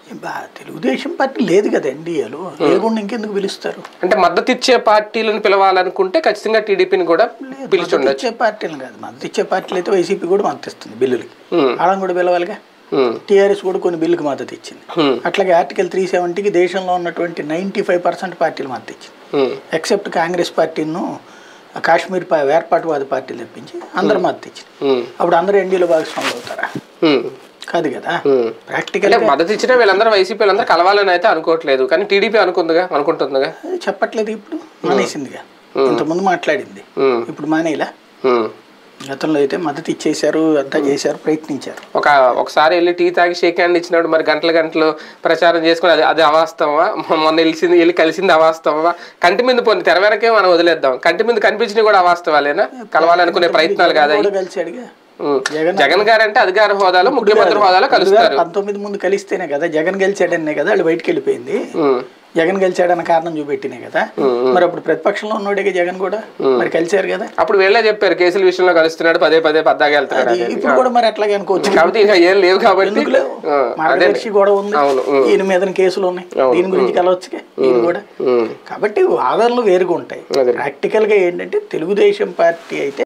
బా తెలుగుదేశం పార్టీ లేదు కదా ఎన్డీఏలో లేకుండా ఇంకెందుకు పిలుస్తారు అంటే మద్దతు ఇచ్చే పార్టీలను పిలవాలనుకుంటే ఖచ్చితంగా టీడీపీని కూడా పిలిచి మద్దతు ఉండొచ్చు ఇచ్చే పార్టీలు కాదు మద్దతు ఇచ్చే పార్టీలు అయితే వైసీపీ కూడా మద్దతు ఇస్తుంది బిల్లులకి ఉమ్, వాళ్ళని కూడా పిలవాలిగా ఉమ్, టీఆర్ఎస్ కూడా కొన్ని బిల్లుకి మద్దతు ఇచ్చింది ఉమ్, అట్లాగే ఆర్టికల్ త్రీ సెవెంటీకి దేశంలో ఉన్నటువంటి నైంటీ ఫైవ్ పర్సెంట్ పార్టీలు మద్దతు ఇచ్చింది ఉమ్, ఎక్సెప్ట్ కాంగ్రెస్ పార్టీను కాశ్మీర్ పా- వేర్పాటువాద పార్టీలు తెప్పించి అందరు మద్దతు ఇచ్చింది ఉమ్, అప్పుడు అందరూ ఎన్డీలో భాగస్వాములు అవుతారా ఉమ్, కాదు కదా ఉమ్. ప్రాక్టికల్ అంటే మద్దతు ఇచ్చిన వీళ్ళందరూ వైసీపీ వాళ్ళందరూ కలవాలని అయితే అనుకోవట్లేదు కానీ టీడీపీ అనుకుందిగా అనుకుంటుందిగా చెప్పట్లేదు ఇప్పుడు మానేసిందిగా ఇంతకుముందు మాట్లాడింది ఉమ్, ఇప్పుడు మానేలా ఉమ్. గతంలో అయితే మద్దతు ఇచ్చేశారు అంతా చేశారు ప్రయత్నించారు ఒక ఒకసారి వెళ్ళి టీ తాగి షేక్ హ్యాండ్ ఇచ్చినప్పుడు మరి గంటల గంటలు ప్రచారం చేసుకుని అది అది అవాస్తవమా మొ- మొన్న వెళ్ళింది వెళ్ళి కలిసింది అవాస్తవమా కంటి మీద పోనీ తెర వెనకే మనం వదిలేద్దాం కంటి మీద కనిపించినవి కూడా అవాస్తవాలేనా కలవాలనుకునే ప్రయత్నాలు కాదా కూడా కలిసాడుగా ఉమ్. జగన్ జగన్ గారు అంటే అధికార హోదాలో ముఖ్యమంత్రి హోదాలో కలుస్తారు పంతొమ్మిది ముందు కలిస్తేనే కదా జగన్ గెలిచాడనే కదా వాళ్ళు బయటికి వెళ్ళిపోయింది ఉమ్. జగన్ గెలిచాడన్న కారణం చూపెట్టినే కదా మరి అప్పుడు ప్రతిపక్షంలో ఉన్నోడేగా జగన్ కూడా మరి కలిశారు కదా అప్పుడు వీళ్ళే చెప్పారు కేసుల విషయంలో కలుస్తున్నాడు పదే పదే పద్దాగా వెళ్తున్నాడు అని. ఇప్పుడు కూడా మరి అట్లాగే అనుకోవచ్చు కాబట్టి ఇంకా ఏం లేవు కాబట్టి ఎందుకు లేవు? ఆ, అదే మార్గదర్శి గొడవ ఉంది అవును, ఉమ్. ఈయన మీద కేసులు ఉన్నాయి దీని గురించి కలవచ్చుగా ఈయన కూడా ఉమ్. కాబట్టి వాదనలు వేరుగా ఉంటాయి అదే. ప్రాక్టికల్ గా ఏంటంటే తెలుగుదేశం పార్టీ అయితే